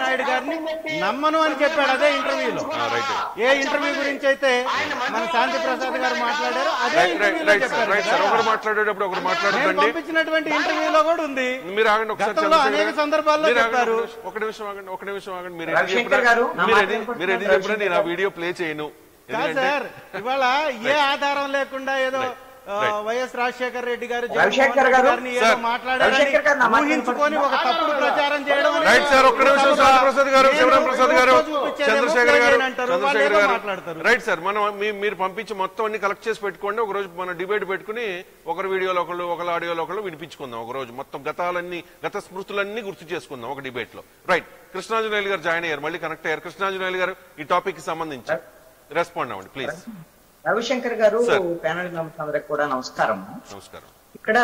నాయుడు గారిని నమ్మను అని చెప్పాడు అదే ఇంటర్వ్యూలో రైట్ ఏ ఇంటర్వ్యూ గురించి అయితే మన శాంతి ప్రసాద్ గారు మాట్లాడారో అదే రైట్ రైట్ ఇంటర్వ్యూలో రైట్ సార్ చెప్పారు రైట్ సార్ ఒకరు మాట్లాడేటప్పుడు ఒకరు నేను మాట్లాడదండి పంపించినటువంటి ఇంటర్వ్యూలో కూడా ఉంది మీరు ఆగండి ఒకసారి గతంలో చంద్రశేఖర్ అనేక గారు. సందర్భాల్లో మీరు ఆగండి, చెప్పారు. ఒక నిమిషం ఆగండి ఒక నిమిషం ఆగండి మీరు ఎన్ని రవిశంకర్ చెప్పినా గారు, నా మీరు మాట ఎన్ని- వినపడుతుందా? మీరు ఎన్ని చెప్పినా నేను ఆ వీడియో ప్లే చేయను కాదు ఎందుకంటే సార్ ఇవాళ ఏ ఆధారం లేకుండా ఏదో ఆ, వైఎస్ రాజశేఖర రెడ్డి గారు రవిశంకర్ జగన్మోహన్ రెడ్డి గారు, గారిని ఏదో సార్, మాట్లాడారని రవిశంకర్ గారు నా మాట ఊహించుకొని ఒక తప్పుడు ప్రచారం చేయడం అనేది రైట్ సార్ ఒక్క నిమిషం ఒక శాంతి ప్రసాద్ గారు నేను శివరాం ప్రసాద్ గారు ఫోటో చూపించేదేమో చంద్రశేఖర్ ప్లే గారు చేయను అంటారు, వాళ్ళు చంద్రశేఖర్ ఏదో గారు మాట్లాడతారు రైట్ సార్ మనం మీ- మీరు పంపించి మొత్తం అన్ని కలెక్ట్ చేసి పెట్టుకోండి ఒక రోజు మన డిబేట్ పెట్టుకుని ఒకరి వీడియోలో ఒకళ్ళు ఒకళ్ళ ఆడియోలో ఒకళ్ళు వినిపించుకుందాం ఒక రోజు మొత్తం గతాలన్నీ గత స్మృతులన్నీ గుర్తు చేసుకుందాం ఒక డిబేట్ లో రైట్ కృష్ణాంజనేయులు గారు జాయిన్ అయ్యారు మళ్ళీ కనెక్ట్ అయ్యారు కృష్ణాంజనేయులు గారు ఈ టాపిక్ కి సంబంధించి రెస్పాండ్ అవ్వండి ప్లీజ్ రవిశంకర్ గారు సార్. ప్యానల్ మెంబర్స్ అందరికి కూడా నమస్కారం నమస్కారం ఇక్కడ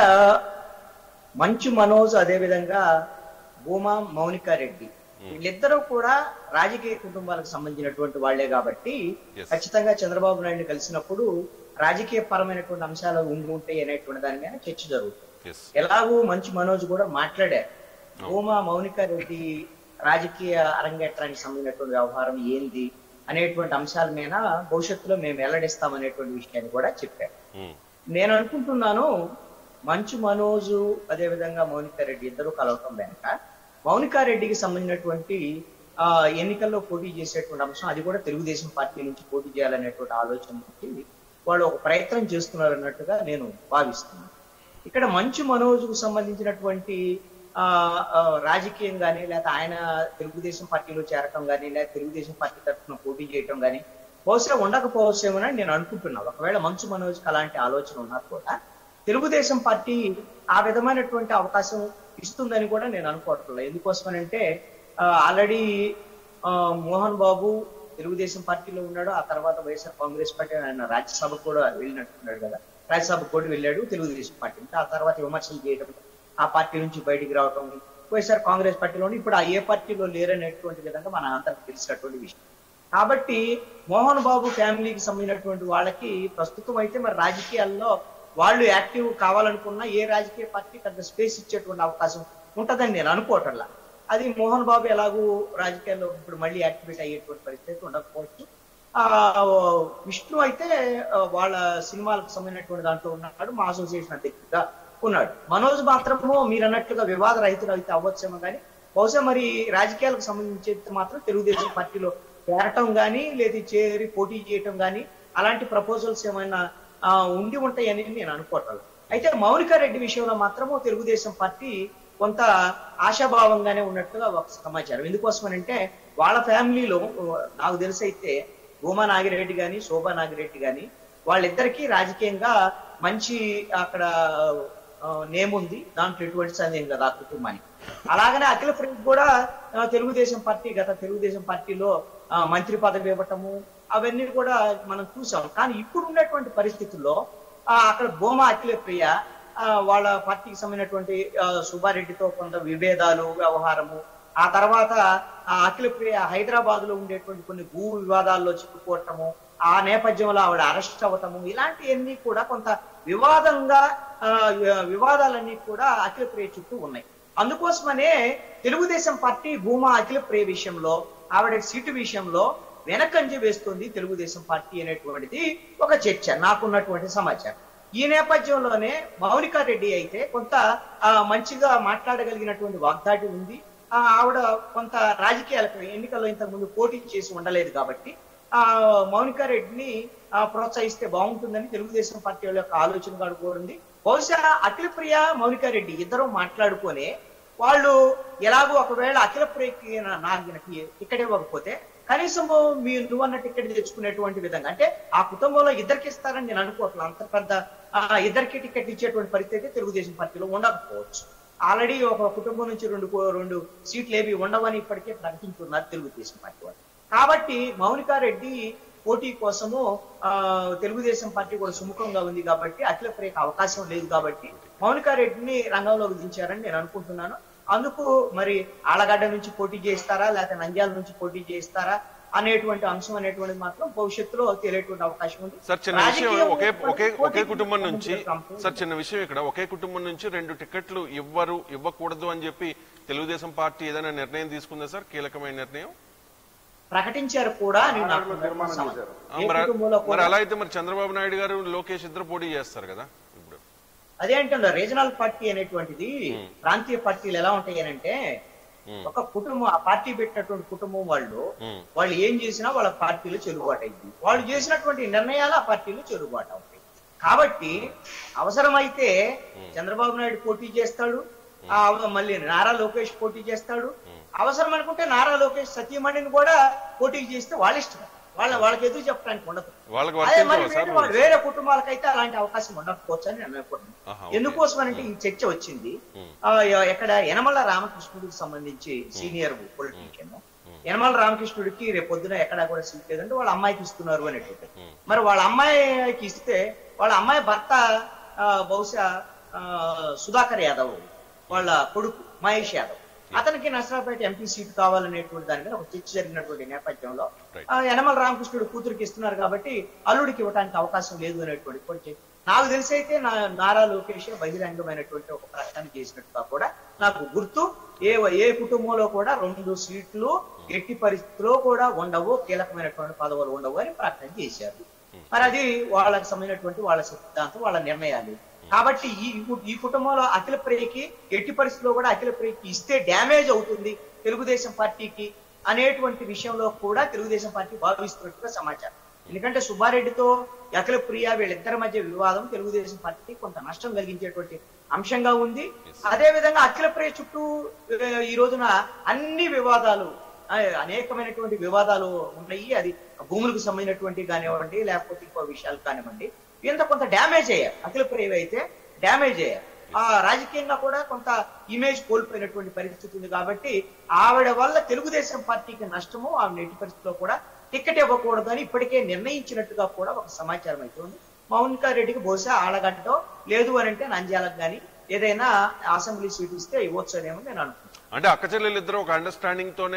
మంచు మనోజ్ అదే విధంగా భూమా మౌనిక రెడ్డి వీళ్ళిద్దరూ కూడా రాజకీయ కుటుంబాలకు సంబంధించినటువంటి వాళ్లే కాబట్టి Yes. ఖచ్చితంగా చంద్రబాబు నాయుడు కలిసినప్పుడు రాజకీయ పరమైనటువంటి అంశాలు ఉండి ఉంటాయి అనేటువంటి దాని మీద చర్చ జరుగుతుంది ఎస్ ఎలాగూ మంచి మనోజ్ కూడా మాట్లాడారు భూమా మౌనిక రెడ్డి రాజకీయ అరంగేట్రానికి సంబంధించినటువంటి వ్యవహారం ఏంది అనేటువంటి అంశాల మీద భవిష్యత్తులో మేము వెల్లడిస్తామనేటువంటి విషయాన్ని కూడా చెప్పారు నేను అనుకుంటున్నాను మంచు మనోజు అదేవిధంగా మౌనికా రెడ్డి ఇద్దరు కలవటం వెనక మౌనికా రెడ్డికి సంబంధించినటువంటి ఆ ఎన్నికల్లో పోటీ చేసేటువంటి అంశం అది కూడా తెలుగుదేశం పార్టీ నుంచి పోటీ చేయాలనేటువంటి ఆలోచన నుంచి వాళ్ళు ఒక ప్రయత్నం చేస్తున్నారు అన్నట్టుగా నేను భావిస్తున్నాను ఇక్కడ మంచు మనోజ్కు సంబంధించినటువంటి ఆ ఆ, రాజకీయం కానీ లేదా ఆయన తెలుగుదేశం పార్టీలో చేరటం కానీ లేదా తెలుగుదేశం పార్టీ తరఫున పోటీ చేయటం కానీ బహుశా ఉండకపోవచ్చేమోనని నేను అనుకుంటున్నాను ఒకవేళ మంచు మనోజ్కి అలాంటి ఆలోచన ఉన్నా కూడా తెలుగుదేశం పార్టీ ఆ విధమైనటువంటి అవకాశం ఇస్తుందని కూడా నేను అనుకోవట్లేదు ఎందుకోసమనంటే ఆల్రెడీ మోహన్ బాబు తెలుగుదేశం పార్టీలో ఉన్నాడు ఆ తర్వాత వైఎస్ఆర్ కాంగ్రెస్ పార్టీ ఆయన రాజ్యసభకు కూడా వెళ్ళినట్టున్నాడు కదా రాజ్యసభకు కూడా వెళ్ళాడు తెలుగుదేశం పార్టీ నుంచి. ఆ తర్వాత విమర్శలు చేయడం ఆ పార్టీ నుంచి బయటికి రావడం వైఎస్ఆర్ కాంగ్రెస్ పార్టీలోని ఇప్పుడు ఆ ఏ పార్టీలో లేరనేటువంటి విధంగా మన అందరికి తెలిసినటువంటి విషయం కాబట్టి మోహన్ బాబు ఫ్యామిలీకి సంబంధించినటువంటి వాళ్ళకి ప్రస్తుతం అయితే మరి రాజకీయాల్లో వాళ్ళు యాక్టివ్ కావాలనుకున్నా ఏ రాజకీయ పార్టీ పెద్ద స్పేస్ ఇచ్చేటువంటి అవకాశం ఉంటదని నేను అనుకోవటంలా అది మోహన్ బాబు ఎలాగూ రాజకీయాల్లో ఇప్పుడు మళ్ళీ యాక్టివేట్ అయ్యేటువంటి పరిస్థితి ఉండకపోవచ్చు ఆ విష్ణు అయితే ఆ, వాళ్ళ సినిమాలకు సంబంధించినటువంటి దాంట్లో ఉన్నాడు మా అసోసియేషన్ అధ్యక్షుడిగా ఉన్నాడు మనోజ్ మాత్రము మీరు అన్నట్లుగా వివాద రహితులు అయితే అవ్వచ్చేమో కానీ బహుశా మరి రాజకీయాలకు సంబంధించి మాత్రం తెలుగుదేశం పార్టీలో చేరటం కానీ లేదా చేరి పోటీ చేయటం కానీ అలాంటి ప్రపోజల్స్ ఏమైనా ఆ, ఉండి ఉంటాయని నేను అనుకోవట్లేదు అయితే మౌనికా రెడ్డి విషయంలో మాత్రము తెలుగుదేశం పార్టీ కొంత ఆశాభావంగానే ఉన్నట్టుగా ఒక సమాచారం ఎందుకోసమనంటే వాళ్ళ ఫ్యామిలీలో నాకు తెలిసి అయితే భూమా నాగిరెడ్డి గాని శోభా నాగిరెడ్డి గాని వాళ్ళిద్దరికీ రాజకీయంగా మంచి అక్కడ నేమ్ ఉంది దాంట్లో ఎటువంటి సందేహం కదా ఆ కుటుంబానికి అలాగనే అఖిల ఫ్రెండ్ కూడా ఆ, తెలుగుదేశం పార్టీ గత తెలుగుదేశం పార్టీలో ఆ, మంత్రి పదవి ఇవ్వటము అవన్నీ కూడా మనం చూసాం కానీ ఇప్పుడు ఉన్నటువంటి పరిస్థితుల్లో ఆ, అక్కడ భూమా అఖిల ప్రియ ఆ, వాళ్ళ పార్టీకి సంబంధించినటువంటి ఆ, సుబ్బారెడ్డితో కొంత విభేదాలు వ్యవహారము ఆ తర్వాత ఆ అఖిల ప్రియ హైదరాబాద్ లో ఉండేటువంటి కొన్ని భూ వివాదాల్లో చిక్కుకోవటము ఆ నేపథ్యంలో ఆవిడ అరెస్ట్ అవ్వటము ఇలాంటివన్నీ కూడా కొంత వివాదంగా ఆ, వివాదాలన్నీ కూడా అఖిల ప్రియ చుట్టూ ఉన్నాయి అందుకోసమనే తెలుగుదేశం పార్టీ భూమా అఖిల ప్రియ విషయంలో ఆవిడ సీటు విషయంలో వెనకంజ వేస్తుంది తెలుగుదేశం పార్టీ అనేటువంటిది ఒక చర్చ నాకున్నటువంటి సమాచారం ఈ నేపథ్యంలోనే మౌనికా రెడ్డి అయితే కొంత ఆ, మంచిగా మాట్లాడగలిగినటువంటి వాగ్దాటి ఉంది ఆ, ఆవిడ కొంత రాజకీయాలకు ఎన్నికల్లో ఇంతకు ముందు పోటీ చేసి ఉండలేదు కాబట్టి ఆ మౌనికా రెడ్డిని ఆ, ప్రోత్సహిస్తే బాగుంటుందని తెలుగుదేశం పార్టీ వాళ్ళ యొక్క ఆలోచన కూడా కోరింది బహుశా అఖిల ప్రియ మౌనికా రెడ్డి ఇద్దరు మాట్లాడుకొని వాళ్ళు ఎలాగో ఒకవేళ అఖిల ప్రియకి నా- నాకు టికెట్ ఇవ్వకపోతే కనీసం మీరు నువ్వు అన్న టికెట్ తెచ్చుకునేటువంటి విధంగా అంటే ఆ కుటుంబంలో ఇద్దరికి ఇస్తారని నేను అనుకోవట్లేదు అంత పెద్ద ఆ, ఇద్దరికి టికెట్ ఇచ్చేటువంటి పరిస్థితి తెలుగుదేశం పార్టీలో ఉండకపోవచ్చు ఆల్రెడీ ఒక కుటుంబం నుంచి రెండు కో- రెండు సీట్లు ఏవి ఉండవని ఇప్పటికే ప్రకటించున్నారు తెలుగుదేశం పార్టీ వాళ్ళు కాబట్టి మౌనికా రెడ్డి పోటీ కోసము ఆ తెలుగుదేశం పార్టీ కూడా సుముఖంగా ఉంది కాబట్టి అఖిల ప్రియకు అవకాశం లేదు కాబట్టి మౌనికా రెడ్డిని రంగంలోకి దించారని నేను అనుకుంటున్నాను అందుకు మరి ఆలగడ్డ నుంచి పోటీ చేస్తారా లేకపోతే నంద్యాల నుంచి పోటీ చేస్తారా అనేటువంటి అంశం అనేటువంటిది మాత్రం భవిష్యత్తులో తెలియటువంటి అవకాశం ఉంది సార్ చిన్న విషయం రాజకీయం ఒకే ఒకే ఒకే పోటీ కుటుంబం నుంచి సంబంధించిన అంశం. సార్ చిన్న విషయం ఇక్కడ ఒకే కుటుంబం నుంచి రెండు టికెట్లు ఇవ్వరు ఇవ్వకూడదు అని చెప్పి తెలుగుదేశం పార్టీ ఏదైనా నిర్ణయం తీసుకుందా సార్ కీలకమైన నిర్ణయం ప్రకటించారు కూడా అని నాకు ఆనాడు తీర్మానం సమాచారం. చేశారు. ఆ, ఏ మరి కుటుంబంలో మరి కూడా అలా అయితే మరి చంద్రబాబు నాయుడు గారు లోకేష్ ఇద్దరు పోటీ చేస్తారు కదా ఇప్పుడు అదే అంటున్నా రీజనల్ పార్టీ అనేటువంటిది ప్రాంతీయ పార్టీలు ఎలా ఉంటాయి అని అంటే ఉమ్. ఒక కుటుంబం ఆ పార్టీ పెట్టినటువంటి కుటుంబం వాళ్ళు ఉమ్. వాళ్ళు ఏం చేసినా వాళ్ళ పార్టీలో చెల్లుబాటు అయింది వాళ్ళు చేసినటువంటి నిర్ణయాలు ఆ పార్టీలో చెల్లుబాటు అవుతాయి కాబట్టి అవసరమైతే చంద్రబాబు నాయుడు పోటీ చేస్తాడు ఆ మళ్ళీ నారా లోకేష్ పోటీ చేస్తాడు అవసరం అనుకుంటే నారా లోకేష్ సతీమణిని కూడా పోటీ చేస్తే వాళ్ళ ఇష్టం వాళ్ళ వాళ్ళకి ఎదురు చెప్పడానికి ఉండదు వాళ్ళకి అదే మరి వర్తించవా సార్ వేరే వాళ్ళు- వేరే కుటుంబాలకైతే అలాంటి అవకాశం ఉండకపోవచ్చు అని నేను అనుకుంటున్నాను ఆహా, ఓకే. ఎందుకోసం అంటే ఈ చర్చ వచ్చింది ఉమ్. ఆ, ఎక్కడ యనమల రామకృష్ణుడికి సంబంధించి సీనియర్ పొలిటీషియన్ యనమల రామకృష్ణుడికి రేపు పొద్దున ఎక్కడా కూడా సీట్ లేదంటే వాళ్ళ అమ్మాయికి ఇస్తున్నారు అనేటువంటి మరి వాళ్ళ అమ్మాయికి ఇస్తే వాళ్ళ అమ్మాయి భర్త ఆ, బహుశా ఆ, సుధాకర్ యాదవ్ వాళ్ళ కొడుకు మహేష్ యాదవ్ అతనికి నర్సరాపేట ఎంపీ సీట్ కావాలనేటువంటి దాని మీద ఒక చర్చ జరిగినటువంటి నేపథ్యంలో Right. ఆ, యనమల రామకృష్ణుడు కూతురికి ఇస్తున్నారు కాబట్టి అల్లుడికి ఇవ్వడానికి అవకాశం లేదు అనేటువంటి కొంచెం నాకు తెలిసి అయితే నా నారా లోకేష్ బహిరంగమైనటువంటి ఒక ప్రకటన చేసినట్టుగా కూడా నాకు గుర్తు ఏ ఏ కుటుంబంలో కూడా రెండు సీట్లు ఎట్టి పరిస్థితిలో కూడా ఉండవు కీలకమైనటువంటి పదవులు ఉండవు అని ప్రకటన చేశారు మరి అది వాళ్ళకి సంబంధించినటువంటి వాళ్ళ సిద్ధాంతం వాళ్ళ నిర్ణయాలు కాబట్టి ఈ ఈ కుటుంబంలో అఖిల ప్రియకి ఎట్టి పరిస్థితిలో కూడా అఖిల ప్రియకి ఇస్తే డ్యామేజ్ అవుతుంది తెలుగుదేశం పార్టీకి అనేటువంటి విషయంలో కూడా తెలుగుదేశం పార్టీ భావిస్తున్నట్టుగా సమాచారం ఎందుకంటే సుబ్బారెడ్డితో అఖిల ప్రియ వీళ్ళిద్దరి మధ్య వివాదం తెలుగుదేశం పార్టీకి కొంత నష్టం కలిగించేటువంటి అంశంగా ఉంది అదే విధంగా అఖిల ప్రియ చుట్టూ ఆ, ఈ రోజున అన్ని వివాదాలు ఆ, అనేకమైనటువంటి వివాదాలు ఉన్నాయి అది భూములకు సంబంధించినటువంటి కానివ్వండి లేకపోతే ఇంకో విషయాలు కానివ్వండి ఇంత కొంత డ్యామేజ్ అయ్యారు అఖిల ప్రియ అయితే డ్యామేజ్ అయ్యారు ఆ రాజకీయంగా కూడా కొంత ఇమేజ్ కోల్పోయినటువంటి పరిస్థితి ఉంది కాబట్టి ఆవిడ వల్ల తెలుగుదేశం పార్టీకి నష్టము ఆవిడ ఎట్టి పరిస్థితిలో కూడా టికెట్ ఇవ్వకూడదు అని ఇప్పటికే నిర్ణయించినట్టుగా కూడా ఒక సమాచారం అయితే ఉంది మౌనికా రెడ్డికి బహుశా ఆలగడ్డో లేదు అని అంటే నంద్యాలకు కానీ ఏదైనా అసెంబ్లీ సీట్ ఇస్తే ఇవ్వచ్చు అనేమో నేను అనుకుంటున్నాను అంటే అక్క చెల్లెలు ఇద్దరు ఒక అండర్స్టాండింగ్ తోనే